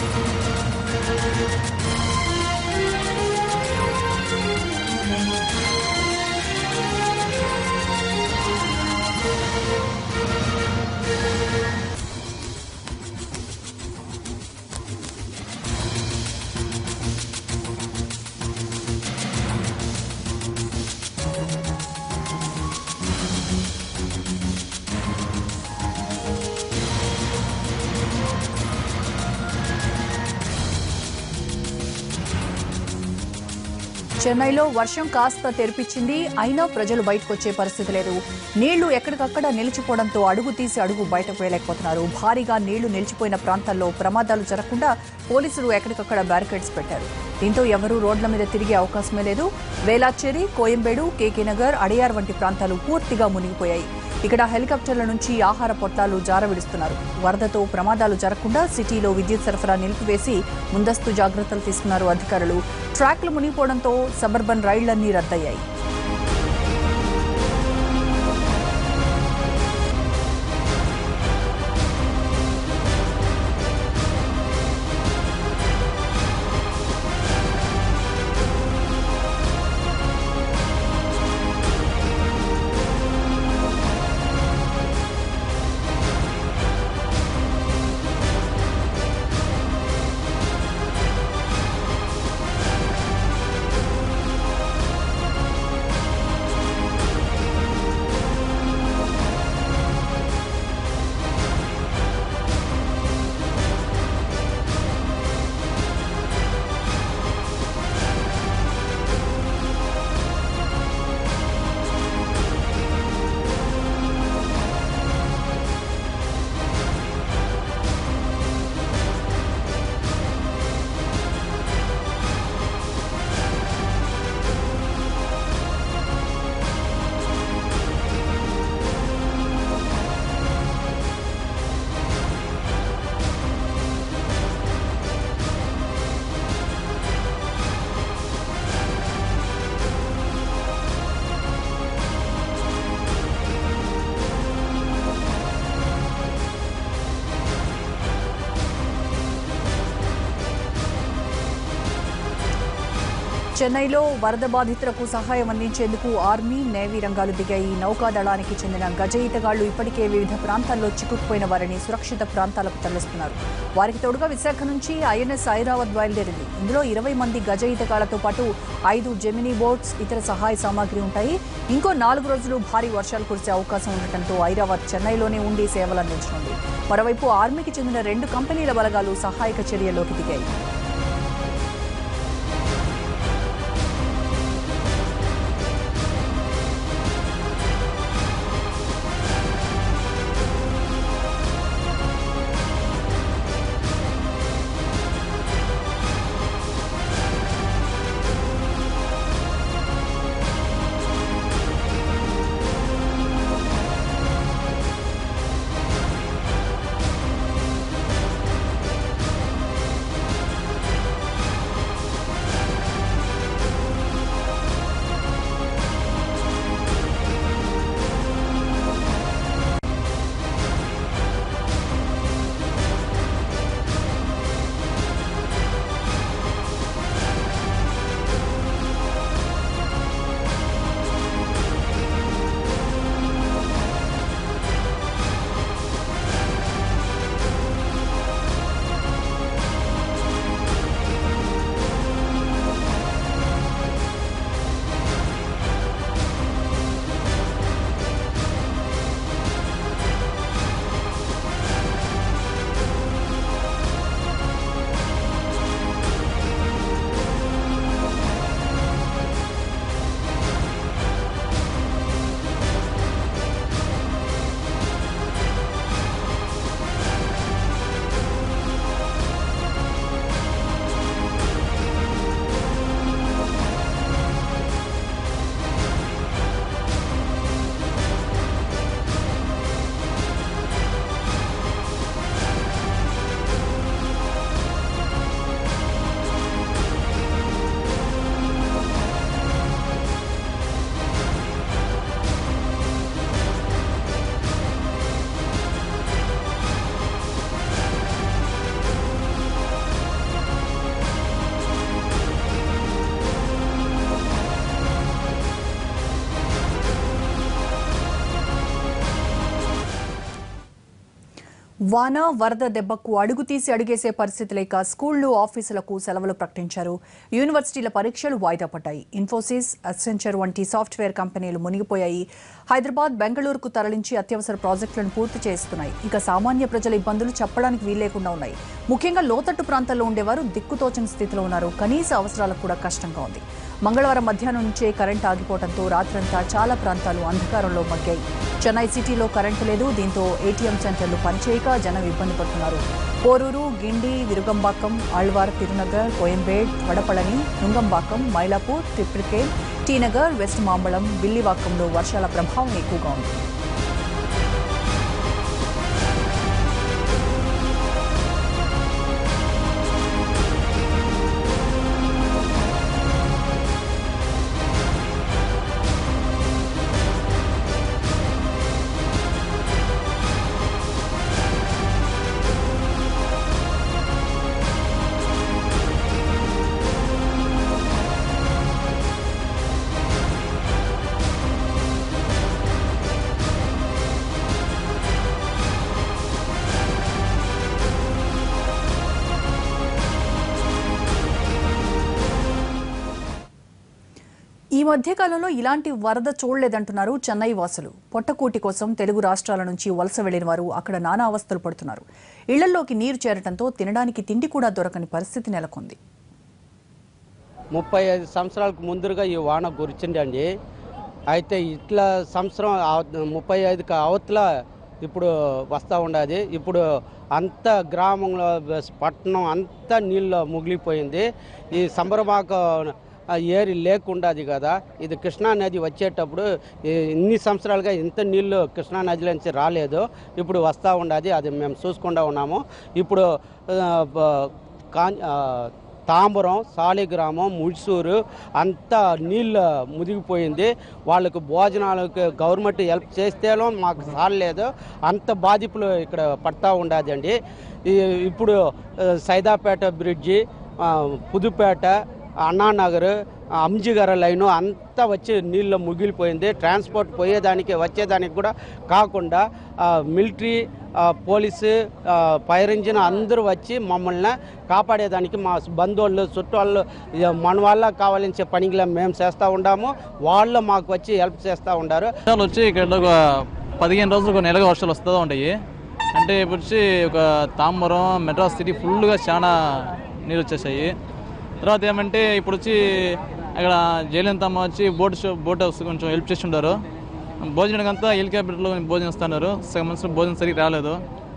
చెన్నైలో వర్షం కాస్త తెరిపించింది అయినా ప్రజలు బయటకు వచ్చే పరిస్థితి లేదు నీళ్లు ఎక్కడికక్కడ నిలిచిపోవడంతో అడుగు తీసి అడుగు బయటకు వేయలేకపోతున్నారు భారీగా నీళ్లు నిలిచిపోయిన ప్రాంతాల్లో ప్రమాదాలు జరగకుండా పోలీసులు ఎక్కడికక్కడ బ్యారికేడ్స్ పెట్టారు దీంతో ఎవరూ రోడ్ల మీద తిరిగే అవకాశమే లేదు వేలాచేరి కోయంబేడు కేకే నగర్ అడియార్ వంటి ప్రాంతాలు పూర్తిగా మునిగిపోయాయి ఇక్కడ హెలికాప్టర్ల నుంచి ఆహార పొట్లాలు జారవిడుస్తున్నారు వరదతో ప్రమాదాలు జరగకుండా సిటీలో విద్యుత్ సరఫరా నిలిపివేసి ముందస్తు జాగ్రత్తలు తీసుకున్నారు అధికారులు ట్రాక్లు మునిగిపోవడంతో సబర్బన్ రైళ్లన్నీ రద్దయ్యాయి చెన్నైలో వరద బాధితులకు సహాయం అందించేందుకు ఆర్మీ నేవీ రంగాలు దిగాయి నౌకాదళానికి చెందిన గజ ఈతగాళ్లు ఇప్పటికే వివిధ ప్రాంతాల్లో చిక్కుకుపోయిన వారిని సురక్షిత ప్రాంతాలకు తరలిస్తున్నారు వారికి తోడుగా విశాఖ నుంచి ఐఎన్ఎస్ ఐరావత్ బయలుదేరింది ఇందులో ఇరవై మంది గజ ఈతగాళ్లతో పాటు ఐదు జెమినీ బోట్స్ ఇతర సహాయ సామాగ్రి ఉంటాయి ఇంకో నాలుగు రోజులు భారీ వర్షాలు కురిసే అవకాశం ఉండటంతో ఐరావత్ చెన్నైలోనే ఉండి సేవలు అందించనుంది మరోవైపు ఆర్మీకి చెందిన రెండు కంపెనీల బలగాలు సహాయక చర్యలోకి దిగాయి వాన వరద దెబ్బకు అడుగు తీసి అడుగేసే పరిస్థితి లేక స్కూళ్లు ఆఫీసులకు సెలవులు ప్రకటించారు యూనివర్సిటీల పరీక్షలు వాయిదా పడ్డాయి ఇన్ఫోసిస్ అసెంచర్ వంటి సాఫ్ట్వేర్ కంపెనీలు మునిగిపోయాయి హైదరాబాద్ బెంగళూరుకు తరలించి అత్యవసర ప్రాజెక్టులను పూర్తి చేస్తున్నాయి ఇక సామాన్య ప్రజల ఇబ్బందులు చెప్పడానికి వీల్లేకుండా ఉన్నాయి ముఖ్యంగా లోతట్టు ప్రాంతాల్లో ఉండేవారు దిక్కుతోచని స్థితిలో ఉన్నారు కనీస అవసరాలకు కూడా కష్టంగా ఉంది మంగళవారం మధ్యాహ్నం నుంచే కరెంటు ఆగిపోవడంతో రాత్రంతా చాలా ప్రాంతాలు అంధకారంలో మగ్గాయి చెన్నై సిటీలో కరెంటు లేదు దీంతో ఏటీఎం సెంటర్లు పనిచేయక జనం ఇబ్బంది పడుతున్నారు పోరూరు గిండి విరుగంబాకం ఆళ్వార్ తిరునగర్ కోయంబేడ్ వడపళని నుంగంబాకం మైలాపూర్ తిప్రికేల్ టీనగర్ వెస్ట్ మాంబళం బిల్లివాకంలో వర్షాల ప్రభావం ఎక్కువగా ఉంది ఈ మధ్య కాలంలో ఇలాంటి వరద చూడలేదంటున్నారు చెన్నై వాసులు పొట్టకూటి కోసం తెలుగు రాష్ట్రాల నుంచి వలస వెళ్లిన వారు అక్కడ నానా అవస్థలు పడుతున్నారు ఇళ్లలోకి నీరు చేరటంతో తినడానికి తిండి కూడా దొరకని పరిస్థితి నెలకొంది ముప్పై ఐదు సంవత్సరాలకు ముందుగా ఈ వాన గురిచిండండి అయితే ఇట్లా సంవత్సరం అవ- ముప్పై ఐదుకి అవతల ఇప్పుడు వస్తూ ఉండదు ఇప్పుడు అంత గ్రామంలో బస్- పట్టణం అంతా నీళ్ళు ముగిలిపోయింది ఈ సంబరమాక ఆ ఏరి లేకుండాది కదా ఇది కృష్ణా నది వచ్చేటప్పుడు ఈ- ఇన్ని సంవత్సరాలుగా ఇంత నీళ్లు కృష్ణా నదిలో నుంచి రాలేదు ఇప్పుడు వస్తూ ఉండదు అది మేము చూసుకుంటూ ఉన్నాము ఇప్పుడు ఆ, బ- కాం ఆ, తాంబరం సాలిగ్రామం ముడిసూరు అంతా నీళ్ళు ముదిగిపోయింది వాళ్ళకు భోజనాలకు గవర్నమెంట్ హెల్ప్ చేస్తేనో మాకు సాలలేదు అంత బాధితులు ఇక్కడ పడతా ఉండదండి ఈ- ఇప్పుడు ఆ, సైదాపేట బ్రిడ్జి ఆ, పుదుపేట అన్నానగర్ అంజిగర లైను అంతా వచ్చి నీళ్ళు ముగిలిపోయింది ట్రాన్స్పోర్ట్ పోయేదానికి వచ్చేదానికి కూడా కాకుండా ఆ, మిలిటరీ ఆ, పోలీసు ఆ, ఫైర్ ఇంజిన్ అందరూ వచ్చి మమ్మల్ని కాపాడేదానికి మా బంధువులు చుట్టాళ్ళు ఇక మన వల్ల కావాలని పనిగా మేము చేస్తూ ఉన్నాము వాళ్ళు మాకు వచ్చి హెల్ప్ చేస్తూ ఉండారు వర్షాలు వచ్చి ఇక్కడ ఒక పదిహేను రోజులు ఒక నెలగా వర్షాలు వస్తూ ఉంటాయి అంటే ఇప్పుడు వచ్చి ఒక తాంబరం మెడ్రాస్ సిటీ ఫుల్గా చాలా నీళ్ళు వచ్చేసాయి తర్వాత ఏమంటే ఇప్పుడు వచ్చి అక్కడ జైలంతమ్మ వచ్చి బోట్ షో బోట్ హౌస్ కొంచెం హెల్ప్ చేస్తుంటారు భోజనానికి అంతా హెలికాప్టర్లో భోజనం ఇస్తున్నారు సగం మనుషులు భోజనం సరిగ్గా రాలేదు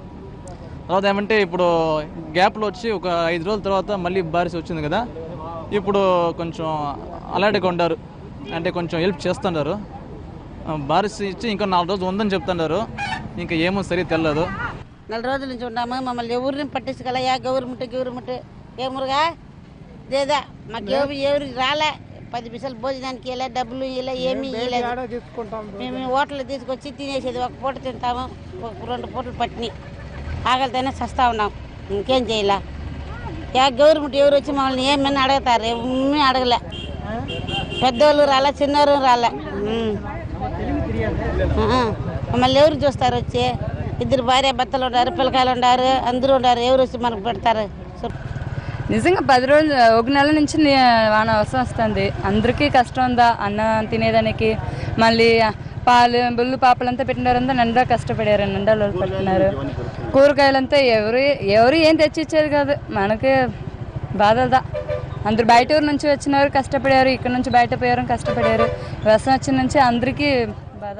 తర్వాత ఏమంటే ఇప్పుడు గ్యాప్లో వచ్చి ఒక ఐదు రోజుల తర్వాత మళ్ళీ బారిస్ వచ్చింది కదా ఇప్పుడు కొంచెం అలర్ట్గా ఉండారు అంటే కొంచెం హెల్ప్ చేస్తున్నారు ఆ, బారిస్ ఇచ్చి ఇంకా నాలుగు రోజులు ఉందని చెప్తున్నారు ఇంకా ఏమో సరిగ్గా తెలియదు నెల రోజుల నుంచి ఉన్నాము మమ్మల్ని ఎవరిని పట్టించుకోలయ్యా గవర్నమెంట్ గవర్నమెంట్ ఏమురుగా లేదా మాకు ఎవరు ఎవరికి రాలే పది పైసలు భోజనానికి ఇలా డబ్బులు ఇలా ఏమీ ఇవ్వలేదు మేము హోటల్ తీసుకొచ్చి తినేసేది ఒక పూట తింటాము ఒక రెండు పూటలు పట్టిని ఆకలితోనే చస్తా ఉన్నాం ఇంకేం చేయలే యా గవర్నమెంట్ ఎవరు వచ్చి మమ్మల్ని ఏమని అడుగుతారు ఏమీ అడగలే పెద్దోళ్ళు రాలే చిన్నోళ్ళు రాలే ఉమ్. ఆ, మమ్మల్ని ఎవరు చూస్తారు వచ్చి ఇద్దరు భార్య భర్తలు ఉన్నారు పిల్లకాయలు ఉన్నారు అందరూ ఉన్నారు ఎవరు వచ్చి మనకు పెడతారు చెప్పు. నిజంగా పది రోజులు ఒక నెల నుంచి ని- వాన వర్షం వస్తుంది అందరికీ కష్టం ఉందా అన్నం తినేదానికి మళ్ళీ పాలు బుల్లు పాపలంతా పెట్టినారంతా నిండా కష్టపడారు నిండాలు పెట్టినారు కూరగాయలంతా ఎవరు ఎవరు ఏం తెచ్చిచ్చేది కాదు మనకి బాధదా అందరు బయట ఊరు నుంచి వచ్చినారు కష్టపడారు ఇక్కడ నుంచి బయట పోయారు కష్టపడారు వర్షం వచ్చిన నుంచి అందరికీ బాధ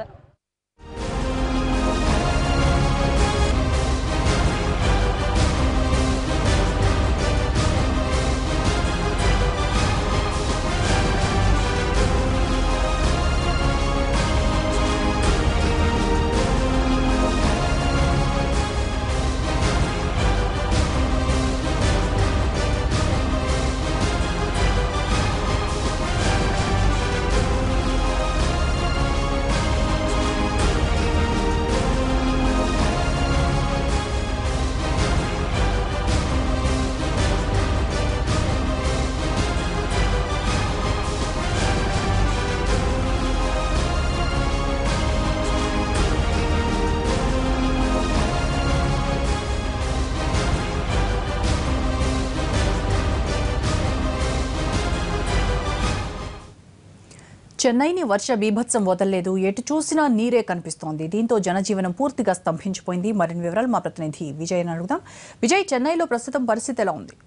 చెన్నైని వర్ష బీభత్సం వదలలేదు ఎటు చూసినా నీరే కనిపిస్తోంది దీంతో జనజీవనం పూర్తిగా స్తంభించిపోయింది మరిన్ని వివరాలు మా ప్రతినిధి విజయ్ అడుగుదాం విజయ్ చెన్నైలో ప్రస్తుతం పరిస్థితి ఎలా ఉంది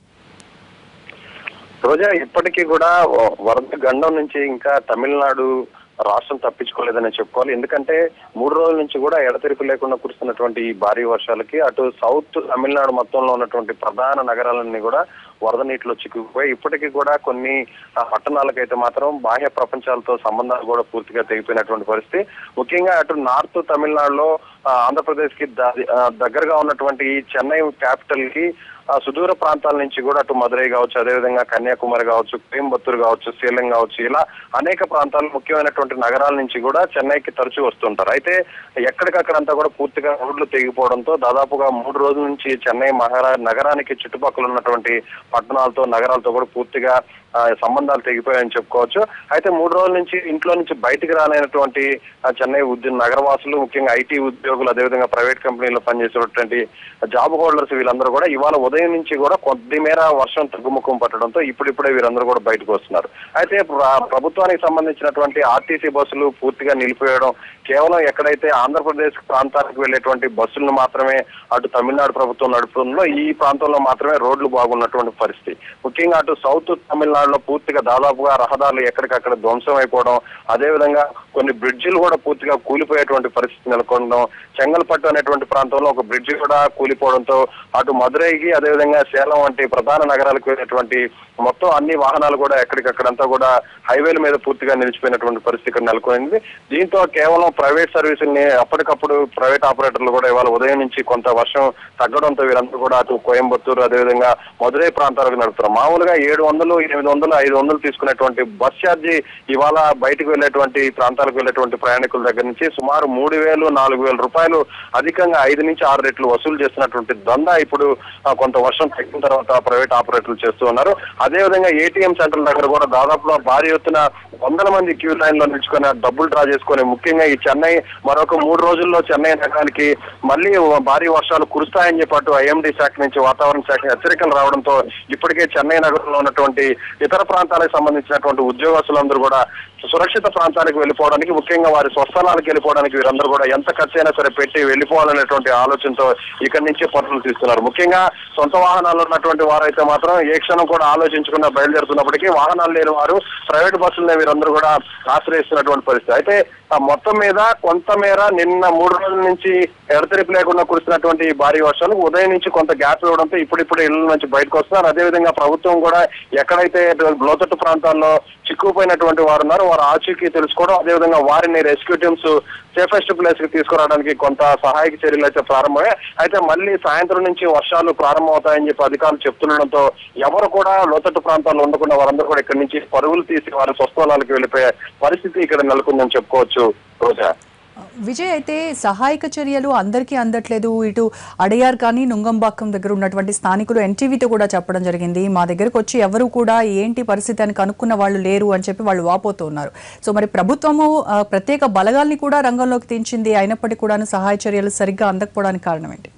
రోజా ఇప్పటికీ కూడా వ- వరద గండం నుంచి ఇంకా తమిళనాడు రాష్ట్రం తప్పించుకోలేదని చెప్పుకోవాలి ఎందుకంటే మూడు రోజుల నుంచి కూడా ఎడతెరిపి లేకుండా కురుస్తున్నటువంటి ఈ భారీ వర్షాలకి అటు సౌత్ తమిళనాడు మొత్తంలో ఉన్నటువంటి ప్రధాన నగరాలన్నీ కూడా వరద నీటిలో చిక్కుకుపోయి ఇప్పటికీ కూడా కొన్ని ఆ, పట్టణాలకైతే మాత్రం బాహ్య ప్రపంచాలతో సంబంధాలు కూడా పూర్తిగా తెగిపోయినటువంటి పరిస్థితి ముఖ్యంగా అటు నార్త్ తమిళనాడులో ఆ, ఆంధ్రప్రదేశ్ కి ద- ఆ, దగ్గరగా ఉన్నటువంటి ఈ చెన్నై క్యాపిటల్ కి ఆ సుదూర ప్రాంతాల నుంచి కూడా అటు మదురై కావచ్చు అదేవిధంగా కన్యాకుమారి కావచ్చు కోయంబత్తూరు కావచ్చు శీలం కావచ్చు ఇలా అనేక ప్రాంతాలు ముఖ్యమైనటువంటి నగరాల నుంచి కూడా చెన్నైకి తరచూ వస్తుంటారు అయితే ఎక్కడికక్కడంతా కూడా పూర్తిగా రోడ్లు తెగిపోవడంతో దాదాపుగా మూడు రోజుల నుంచి చెన్నై మహారా నగరానికి చుట్టుపక్కల ఉన్నటువంటి పట్టణాలతో నగరాలతో కూడా పూర్తిగా ఆ, సంబంధాలు తెగిపోయాయని చెప్పుకోవచ్చు అయితే మూడు రోజుల నుంచి ఇంట్లో నుంచి బయటికి రాలేనటువంటి ఆ, చెన్నై ఉద్యోగ నగరవాసులు ముఖ్యంగా ఐటీ ఉద్యోగులు అదేవిధంగా ప్రైవేట్ కంపెనీలో పనిచేసేటువంటి జాబ్ హోల్డర్స్ వీళ్ళందరూ కూడా ఇవాళ ఉదయం నుంచి కూడా కొద్ది మేర వర్షం తగ్గుముఖం పట్టడంతో ఇప్పుడిప్పుడే వీరందరూ కూడా బయటకు వస్తున్నారు అయితే ప్ర- ప్రభుత్వానికి సంబంధించినటువంటి ఆర్టీసీ బస్సులు పూర్తిగా నిలిపివేయడం కేవలం ఎక్కడైతే ఆంధ్రప్రదేశ్ ప్రాంతానికి వెళ్ళేటువంటి బస్సులను మాత్రమే అటు తమిళనాడు ప్రభుత్వం నడుపుతుందో ఈ ప్రాంతంలో మాత్రమే రోడ్లు బాగున్నటువంటి పరిస్థితి ముఖ్యంగా అటు సౌత్ తమిళనాడులో పూర్తిగా దాదాపుగా రహదారులు ఎక్కడికక్కడ ధ్వంసం అయిపోవడం అదేవిధంగా కొన్ని బ్రిడ్జిలు కూడా పూర్తిగా కూలిపోయేటువంటి పరిస్థితి నెలకొనడం చెంగల్పట్టు అనేటువంటి ప్రాంతంలో ఒక బ్రిడ్జి కూడా కూలిపోవడంతో అటు మదురైకి అదేవిధంగా సేలం వంటి ప్రధాన నగరాలకు వెళ్ళేటువంటి మొత్తం అన్ని వాహనాలు కూడా ఎక్కడికక్కడంతా కూడా హైవేల మీద పూర్తిగా నిలిచిపోయినటువంటి పరిస్థితి ఇక్కడ నెలకొనింది దీంతో కేవలం ప్రైవేట్ సర్వీసుల్ని అప్పటికప్పుడు ప్రైవేట్ ఆపరేటర్లు కూడా ఇవాళ ఉదయం నుంచి కొంత వర్షం తగ్గడంతో వీరందరూ కూడా అటు కోయంబత్తూరు అదేవిధంగా మదురై ప్రాంతాలకు నడుపుతారు మామూలుగా ఏడు వందలు ఎనిమిది వందలు ఐదు వందలు తీసుకునేటువంటి బస్ ఛార్జీ ఇవాళ బయటకు వెళ్ళేటువంటి ప్రాంతాలకు వెళ్ళేటువంటి ప్రయాణికుల దగ్గర నుంచి సుమారు మూడు వేలు నాలుగు వేల రూపాయలు అధికంగా ఐదు నుంచి ఆరు రెట్లు వసూలు చేస్తున్నటువంటి దందా ఇప్పుడు ఆ, కొంత వర్షం తగ్గిన తర్వాత ప్రైవేట్ ఆపరేటర్లు చేస్తూ ఉన్నారు అదేవిధంగా ఏటీఎం సెంటర్ల దగ్గర కూడా దాదాపుగా భారీ ఎత్తున వందల మంది క్యూ లైన్ లో నిల్చుకొని ఆ డబ్బులు డ్రా చేసుకొని ముఖ్యంగా ఈ చెన్నై మరొక మూడు రోజుల్లో చెన్నై నగరానికి మళ్ళీ భారీ వర్షాలు కురుస్తాయని చెప్పి అటు ఐఎండీ శాఖ నుంచి వాతావరణ శాఖ హెచ్చరికలు రావడంతో ఇప్పటికే చెన్నై నగరంలో ఉన్నటువంటి ఇతర ప్రాంతాలకు సంబంధించినటువంటి ఉద్యోగస్తులందరూ కూడా సురక్షిత ప్రాంతానికి వెళ్ళిపోవడానికి ముఖ్యంగా వారి స్వస్థలానికి వెళ్ళిపోవడానికి వీరందరూ కూడా ఎంత ఖర్చు అయినా సరే పెట్టి వెళ్ళిపోవాలనేటువంటి ఆలోచనతో ఇక్కడి నుంచి పనులు తీస్తున్నారు ముఖ్యంగా సొంత వాహనాలు ఉన్నటువంటి వారైతే మాత్రం ఏ క్షణం కూడా ఆలోచించకుండా బయలుదేరుతున్నప్పటికీ వాహనాలు లేని వారు ప్రైవేట్ బస్సులనే వీరందరూ కూడా ఆశ్రయిస్తున్నటువంటి పరిస్థితి అయితే ఆ మొత్తం మీద కొంతమేర నిన్న మూడు రోజుల నుంచి ఎడతెరిపి లేకుండా కురుస్తున్నటువంటి ఈ భారీ వర్షాలు ఉదయం నుంచి కొంత గ్యాప్ ఇవ్వడంతో ఇప్పుడిప్పుడు ఇళ్ల నుంచి బయటకు వస్తున్నారు అదేవిధంగా ప్రభుత్వం కూడా ఎక్కడైతే లోతట్టు ప్రాంతాల్లో చిక్కుపోయినటువంటి వారు ఉన్నారో వారు ఆచూకీ తెలుసుకోవడం అదేవిధంగా వారిని రెస్క్యూ టీమ్స్ సేఫెస్ట్ ప్లేస్ కి తీసుకురావడానికి కొంత సహాయక చర్యలు అయితే ప్రారంభమయ్యాయి అయితే మళ్ళీ సాయంత్రం నుంచి వర్షాలు ప్రారంభమవుతాయని చెప్పి అధికారులు చెప్తుండడంతో ఎవరు కూడా లోతట్టు ప్రాంతాల్లో ఉండకుండా వారందరూ కూడా ఇక్కడి నుంచి పరుగులు తీసి వారి స్వస్థలాలకు వెళ్ళిపోయే పరిస్థితి ఇక్కడ నెలకొందని చెప్పుకోవచ్చు రోజా విజయ్ అయితే సహాయక చర్యలు అందరికీ అందట్లేదు ఇటు అడయార్ కానీ నుంగంబాక్కం దగ్గర ఉన్నటువంటి స్థానికులు ఎన్టీవీతో కూడా చెప్పడం జరిగింది మా దగ్గరకు వచ్చి ఎవరు కూడా ఏంటి పరిస్థితి అని కనుక్కున్న వాళ్ళు లేరు అని చెప్పి వాళ్ళు వాపోతూ ఉన్నారు సో మరి ప్రభుత్వము ఆ, ప్రత్యేక బలగాల్ని కూడా రంగంలోకి దించింది అయినప్పటికీ కూడా సహాయ చర్యలు సరిగ్గా అందకపోవడానికి కారణం ఏంటి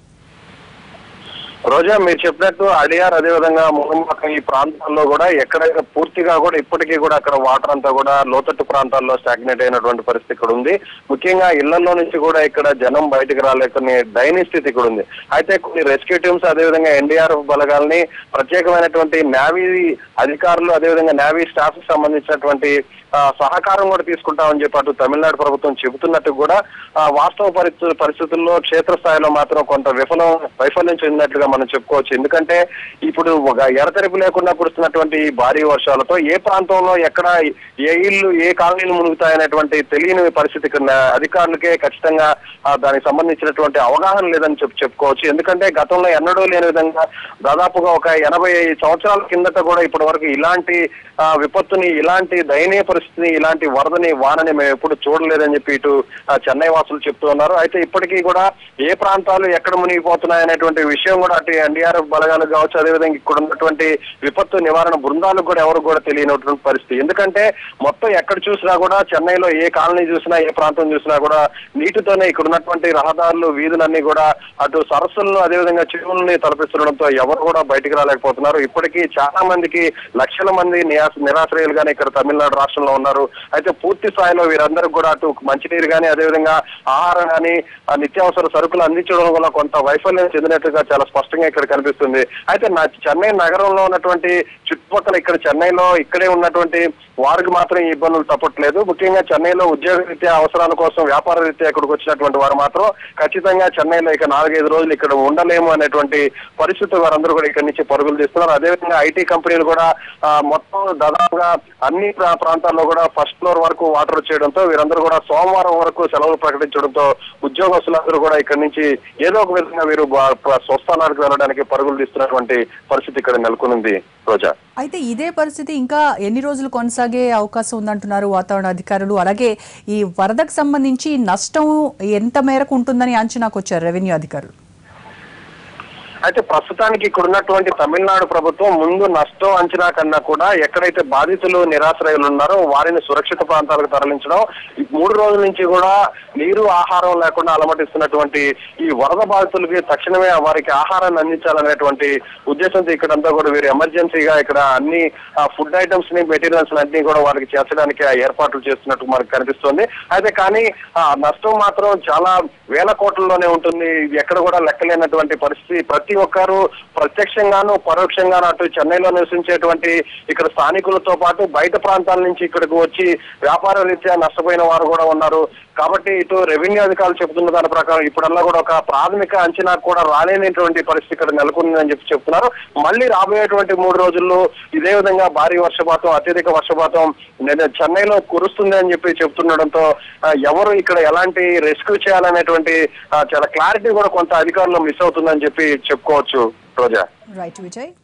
రోజా మీరు చెప్పినట్టు అడియార్ అదేవిధంగా ముఖంపక్క ఈ ప్రాంతాల్లో కూడా ఎక్కడైతే పూర్తిగా కూడా ఇప్పటికీ కూడా అక్కడ వాటర్ అంతా కూడా లోతట్టు ప్రాంతాల్లో స్టాగ్నేట్ అయినటువంటి పరిస్థితి ఇక్కడ ఉంది ముఖ్యంగా ఇళ్లలో నుంచి కూడా ఇక్కడ జనం బయటకు రాలేకని దయనీయ స్థితి ఇక్కడ ఉంది అయితే కొన్ని రెస్క్యూ టీమ్స్ అదేవిధంగా ఎన్డీఆర్ఎఫ్ బలగాల్ని ప్రత్యేకమైనటువంటి నేవీ అధికారులు అదేవిధంగా నేవీ స్టాఫ్ కి సంబంధించినటువంటి ఆ, సహకారం కూడా తీసుకుంటామని చెప్పి అటు తమిళనాడు ప్రభుత్వం చెబుతున్నట్టు కూడా ఆ, వాస్తవ పరిస్థితులు పరిస్థితుల్లో క్షేత్రస్థాయిలో మాత్రం కొంత విఫలం వైఫల్యం చెందినట్లుగా మనం చెప్పుకోవచ్చు ఎందుకంటే ఇప్పుడు ఒక ఎడతెరిపి లేకుండా కురుస్తున్నటువంటి ఈ భారీ వర్షాలతో ఏ ప్రాంతంలో ఎక్కడ ఏ ఇల్లు ఏ కాలనీలు మునుగుతాయనేటువంటి తెలియని పరిస్థితి ఇక్కడ ఉన్న అధికారులకే ఖచ్చితంగా ఆ, దానికి సంబంధించినటువంటి అవగాహన లేదని చెప్పి చెప్పుకోవచ్చు ఎందుకంటే గతంలో ఎన్నడూ లేని విధంగా దాదాపుగా ఒక ఎనభై సంవత్సరాల కిందట కూడా ఇప్పటి వరకు ఇలాంటి ఆ, విపత్తుని ఇలాంటి దయనీయ పరిస్థితిని ఇలాంటి వరదని వానని మేము ఎప్పుడు చూడలేదని చెప్పి ఇటు ఆ, చెన్నై వాసులు చెప్తూ ఉన్నారు అయితే ఇప్పటికీ కూడా ఏ ప్రాంతాలు ఎక్కడ మునిగిపోతున్నాయి అనేటువంటి విషయం కూడా పాటు ఎన్డీఆర్ఎఫ్ బలగాలు కావచ్చు అదేవిధంగా ఇక్కడ ఉన్నటువంటి విపత్తు నివారణ బృందాలకు కూడా ఎవరు కూడా తెలియనటువంటి పరిస్థితి ఎందుకంటే మొత్తం ఎక్కడ చూసినా కూడా చెన్నైలో ఏ కాలనీ చూసినా ఏ ప్రాంతం చూసినా కూడా నీటితోనే ఇక్కడ ఉన్నటువంటి రహదారులు వీధులన్నీ కూడా అటు సరస్సులను అదేవిధంగా చెరువులని తలపిస్తుండడంతో ఎవరు కూడా బయటికి రాలేకపోతున్నారు ఇప్పటికీ చాలా మందికి లక్షల మంది నిరాశ- నిరాశ్రయులుగానే ఇక్కడ తమిళనాడు రాష్ట్రంలో ఉన్నారు అయితే పూర్తి స్థాయిలో వీరందరూ కూడా అటు మంచినీరు కానీ అదేవిధంగా ఆహారం కానీ ఆ నిత్యావసర సరుకులు అందించడం వల్ల కొంత వైఫల్యం చెందినట్టుగా చాలా స్పష్టంగా ఇక్కడ కనిపిస్తుంది అయితే నా చెన్నై నగరంలో ఉన్నటువంటి చుట్టుపక్కల ఇక్కడ చెన్నైలో ఇక్కడే ఉన్నటువంటి వారికి మాత్రం ఈ ఇబ్బందులు తప్పట్లేదు ముఖ్యంగా చెన్నైలో ఉద్యోగ రీత్యా అవసరాల కోసం వ్యాపార రీత్యా ఇక్కడికి వచ్చినటువంటి వారు మాత్రం ఖచ్చితంగా చెన్నైలో ఇక నాలుగైదు రోజులు ఇక్కడ ఉండలేము అనేటువంటి పరిస్థితి వారందరూ కూడా ఇక్కడి నుంచి పరుగులు తీస్తున్నారు అదేవిధంగా ఐటీ కంపెనీలు కూడా ఆ, మొత్తం దాదాపుగా అన్ని ప్రా- ప్రాంతాల్లో కూడా ఫస్ట్ ఫ్లోర్ వరకు వాటర్ వచ్చేయడంతో వీరందరూ కూడా సోమవారం వరకు సెలవులు ప్రకటించడంతో ఉద్యోగస్తులందరూ కూడా ఇక్కడి నుంచి ఏదో ఒక విధంగా వీరు బా- ప్ర- స్వస్థానానికి వెళ్ళడానికి పరుగులు తీస్తున్నటువంటి పరిస్థితి ఇక్కడ నెలకొనుంది రోజా అయితే ఇదే పరిస్థితి ఇంకా ఎన్ని రోజులు కొనసాగే అవకాశం ఉందంటున్నారు వాతావరణ అధికారులు అలాగే ఈ వరదకు సంబంధించి నష్టం ఎంత మేరకు ఉంటుందని అంచనాకు వచ్చారు రెవెన్యూ అధికారులు అయితే ప్రస్తుతానికి ఇక్కడ ఉన్నటువంటి తమిళనాడు ప్రభుత్వం ముందు నష్టం అంచనా కన్నా కూడా ఎక్కడైతే బాధితులు నిరాశ్రయులు ఉన్నారో వారిని సురక్షిత ప్రాంతాలకు తరలించడం ఈ మూడు రోజుల నుంచి కూడా నీరు ఆహారం లేకుండా అలమటిస్తున్నటువంటి ఈ వరద బాధితులకి తక్షణమే వారికి ఆహారాన్ని అందించాలనేటువంటి ఉద్దేశంతో ఇక్కడంతా కూడా వీరు ఎమర్జెన్సీగా ఇక్కడ అన్ని ఫుడ్ ఐటమ్స్ ని మెటీరియల్స్ అన్ని కూడా వారికి చేర్చడానికి ఆ ఏర్పాట్లు చేస్తున్నట్టు మనకు కనిపిస్తుంది అయితే కానీ ఆ నష్టం మాత్రం చాలా వేల కోట్లలోనే ఉంటుంది ఇది ఎక్కడ కూడా లెక్కలేనటువంటి పరిస్థితి ప్రతి ఒక్కరు ప్రత్యక్షంగాను పరోక్షంగాను అటు చెన్నైలో నివసించేటువంటి ఇక్కడ స్థానికులతో పాటు బయట ప్రాంతాల నుంచి ఇక్కడికి వచ్చి వ్యాపార రీత్యా నష్టపోయిన వారు కూడా ఉన్నారు కాబట్టి ఇటు రెవెన్యూ అధికారులు చెబుతున్న దాని ప్రకారం ఇప్పుడల్లా కూడా ఒక ప్రాథమిక అంచనా కూడా రాలేనటువంటి పరిస్థితి ఇక్కడ నెలకొందని చెప్పి చెప్తున్నారు మళ్ళీ రాబోయేటువంటి మూడు రోజుల్లో ఇదే విధంగా భారీ వర్షపాతం అత్యధిక వర్షపాతం నేను చెన్నైలో కురుస్తుంది అని చెప్పి చెప్తుండడంతో ఆ, ఎవరు ఇక్కడ ఎలాంటి రెస్క్యూ చేయాలనేటువంటి ఆ, చాలా క్లారిటీ కూడా కొంత అధికారులు మిస్ అవుతుందని చెప్పి చెప్పుకోవచ్చు రోజా రైట్ విజయ్